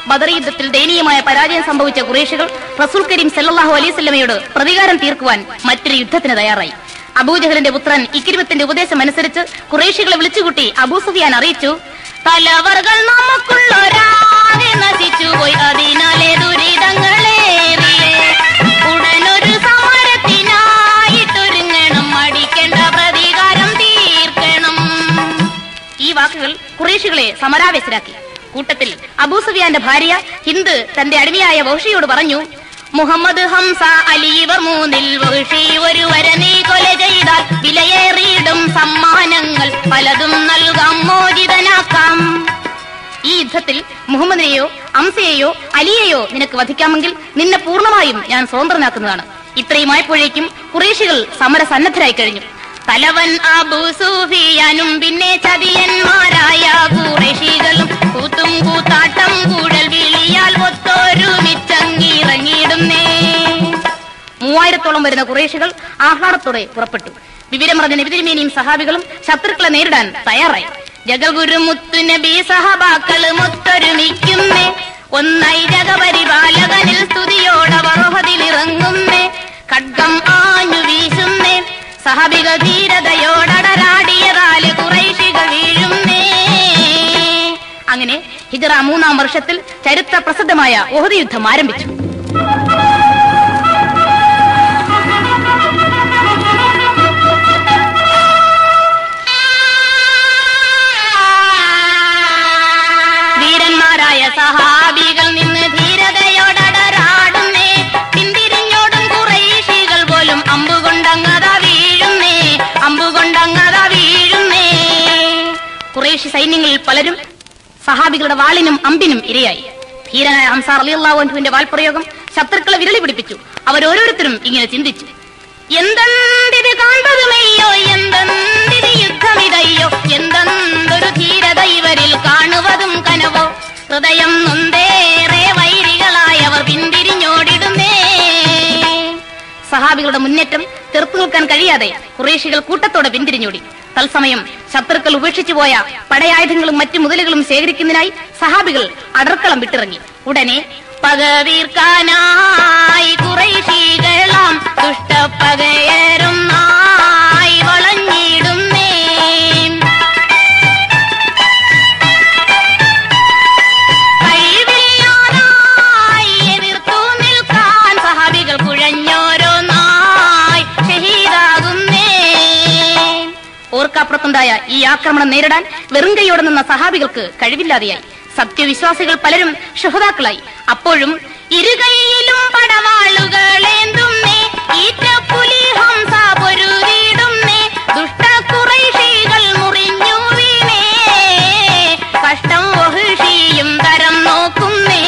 ബദർ യുദ്ധത്തിൽ ദയനീയമായ പരാജയം സംഭവിച്ച കുറേശികൾ റസൂൽ കരീം സല്ലല്ലാഹു അലൈഹി സ്വലമയോട് പ്രതികാരം തീർക്കുവാൻ മറ്റൊരു യുദ്ധത്തിന് തയ്യാറായി അബൂജഹലിന്റെ പുത്രൻ ഇക്കിരിമത്തിന്റെ ഉപദേശം അനുസരിച്ച് കുറേശികളെ വിളിച്ചുകൂട്ടി അബൂ സുഫിയാൻ അറിയിച്ചു തലവർകൾ നമുക്കുള്ളൊരാകെ നശിച്ചുപോയി അതിനാലെ ദുരിതങ്ങളേറിയേ ഉടനൊരു സമരത്തിനായിട്ടൊരുങ്ങണം മടിക്കേണ്ട പ്രതികാരം തീർക്കണം ഈ വാക്കുകൾ കുറേശികളെ സമരാവേശരാക്കി കൂട്ടത്തിൽ അബൂസുഫിയാന്റെ ഭാര്യ ഹിന്ദ് തന്റെ അടിമയായ വഹഷിയോട് പറഞ്ഞു മുഹമ്മദ് ഹംസ അലി ഇവർ മൂന്നിൽ വഹഷി ഒരുവരെ നീ കൊല ചെയ്താൽ വിലയേറിയിടും സമ്മാനങ്ങൾ പലതും നൽകാം മോചിതനാക്കാം ഈ യുദ്ധത്തിൽ മുഹമ്മദിനെയോ അംസയെയോ അലിയെയോ നിനക്ക് വധിക്കാമെങ്കിൽ നിന്നെ പൂർണ്ണമായും ഞാൻ സ്വതന്ത്രനാക്കുന്നതാണ് ഇത്രയുമായപ്പോഴേക്കും കുറേശികൾ സമരസന്നദ്ധരായി കഴിഞ്ഞു തലവൻ അബൂ സൂഫിയാനും പിന്നെ ചതിയന്മാരായ കുറേശികളും കൂത്തും കൂത്താട്ടം കൂടൽ വിളിയാൽ ഒത്തൊരുമിച്ചങ്ങിറങ്ങിയിടുന്നേ മൂവായിരത്തോളം വരുന്ന കുറേശികൾ ആഹ്ലാദത്തോടെ പുറപ്പെട്ടു വിവരമറിഞ്ഞ നബിതിരുമേനിയും സഹാബികളും ശത്രുക്കളെ നേരിടാൻ തയ്യാറായി ജഗഗുരു മുത്തു നബി സഹബാക്കള് മുത്തൊരുമിക്കുന്നേ ഒന്നായി ജഗപരിപാലകനിൽ സ്തുതിയോടവറോഹതിലിറങ്ങുന്നേ ഖഡ്ഗം ആഞ്ഞു വീശുന്നേ സഹബിക ധീരതയോടടരാടിയതാല് കുറൈശികൾ വീഴുന്നേ അങ്ങനെ ഹിജറ മൂന്നാം വർഷത്തിൽ ചരിത്ര പ്രസിദ്ധമായ ഓഹദ് യുദ്ധം ആരംഭിച്ചു വീരന്മാരായ സഹാബികൾ നിന്ന് ധീരതയോടടരാടുന്നേ പിന്തിരിഞ്ഞോടും കുറേശികൾ പോലും അമ്പുകൊണ്ടങ്ങതാ വീഴുന്നേ അമ്പുകൊണ്ടങ്ങതാ വീഴുന്നേ കുറേശി സൈന്യങ്ങളിൽ പലരും സഹാബികളുടെ വാളിനും അമ്പിനും ഇരയായി ധീരനായ ഹംസാർ അലി അള്ളാഹുവിന്റെ വാൾപ്രയോഗം ശത്രുക്കളെ വിരളി പിടിപ്പിച്ചു അവരോരോരുത്തരും ഇങ്ങനെ ചിന്തിച്ചു എന്തെന്തിത് കാൺപതുമയ്യോ എന്തെന്തിത് യുദ്ധമിതയ്യോ എന്തെന്തൊരു ധീരത ഇവരിൽ കാണുവതും കനവോ ഹൃദയം നൊന്തേറെ വൈരികളായവർ പിന്തിരിഞ്ഞോടിടുന്നേ സഹാബികളുടെ മുന്നേറ്റം ചെറുത്തു നിൽക്കാൻ കഴിയാതെ കുറേശികൾ കൂട്ടത്തോടെ പിന്തിരിഞ്ഞോടി തത്സമയം ശത്രുക്കൾ ഉപേക്ഷിച്ചു പോയ പടയായുധങ്ങളും മറ്റു മുതലുകളും ശേഖരിക്കുന്നതിനായി സഹാബികൾ അടർക്കളം വിട്ടിറങ്ങി ഉടനെ പകവീർക്കാനായി കുറേശികളാം ദുഷ്ടപ്പകയരും നായി വളഞ്ഞിടുന്നേ കഴിവില്ലാതായി എതിർത്തു നിൽക്കാൻ സഹാബികൾ കുഴഞ്ഞോരോന്നായി ഷഹീദാകുന്നേ ഓർക്കാപ്പുറത്തുണ്ടായ ഈ ആക്രമണം നേരിടാൻ വെറും കൈയോടെ നിന്ന സഹാബികൾക്ക് കഴിവില്ലാതെയായി സത്യവിശ്വാസികൾ പലരും ഷുഹതാക്കളായി അപ്പോഴും ഇരുകൈയിലും പടവാളുകളേന്തുന്നേ ഈറ്റപ്പുലി ഹംസ പൊരുതിടുന്നേ ദുഷ്ടക്കുറൈഷികൾ മുറിഞ്ഞു വീണേ കഷ്ടം വഹിഷിയും തരം നോക്കുന്നേ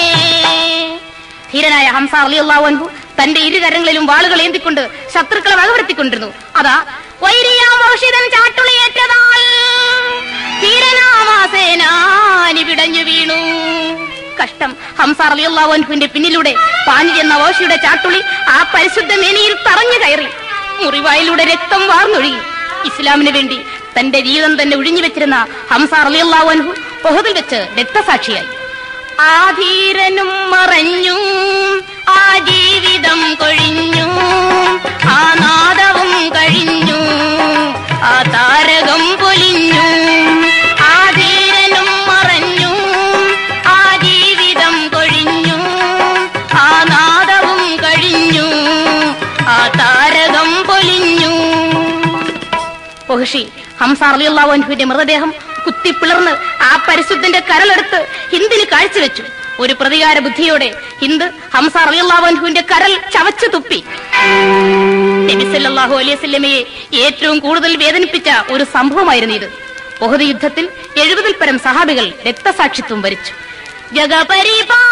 ധീരനായ ഹംസ അലിയല്ലാഹു അൻഹു തന്റെ ഇരുകരങ്ങളിലും വാളുകൾ ഏന്തിക്കൊണ്ട് ശത്രുക്കളെ വകവരുത്തിക്കൊണ്ടിരുന്നു അതാ വൈരിയാമോഷിതൻ ചാട്ടുളിയേറ്റതാൽ ധീരനാമാസേനാനി പിടഞ്ഞു വീണു കഷ്ടം ഹംസ അലിയല്ലാഹു അൻഹുവിന്റെ പിന്നിലൂടെ പാഞ്ഞു ചെന്ന ഓഷിയുടെ ചാട്ടുളി ആ പരിശുദ്ധ മേനിയിൽ തറഞ്ഞു കയറി മുറിവായിലൂടെ രക്തം വാർന്നൊഴുകി ഇസ്ലാമിന് വേണ്ടി തന്റെ ജീവിതം തന്നെ ഒഴിഞ്ഞു വെച്ചിരുന്ന ഹംസ അലിയല്ലാഹു അൻഹു പൊഹതിൽ വെച്ച് രക്തസാക്ഷിയായി ആധീരനും മറഞ്ഞു ആ ജീവിതം കൊഴിഞ്ഞു ആ നാദവും കഴിഞ്ഞു ആ താരകം പൊലിഞ്ഞു ആധീരനും മറഞ്ഞു ആ ജീവിതം കൊഴിഞ്ഞു ആ നാദവും കഴിഞ്ഞു ആ താരകം പൊലിഞ്ഞു പൊഹഷി ഹംസ അലിയല്ലാഹു അൻഹുവിന്റെ മൃതദേഹം കുത്തിപ്പിളർന്ന് ആ പരിശുദ്ധന്റെ കരലെടുത്ത് ഹിന്ദിന് കാഴ്ചവെച്ചു ഒരു പ്രതികാര ബുദ്ധിയോടെ ഹിന്ദ് ഹംസ അലിയല്ലാഹു അൻഹുവിന്റെ കരൽ ചവച്ചു തുപ്പി നബി സല്ലല്ലാഹു അലൈഹി വസല്ലമയെ ഏറ്റവും കൂടുതൽ വേദനിപ്പിച്ച ഒരു സംഭവമായിരുന്നു ഇത് ഒഹദ് യുദ്ധത്തിൽ എഴുപതിൽ പരം സഹാബികൾ രക്തസാക്ഷിത്വം വരിച്ചു ജഗപരിപാ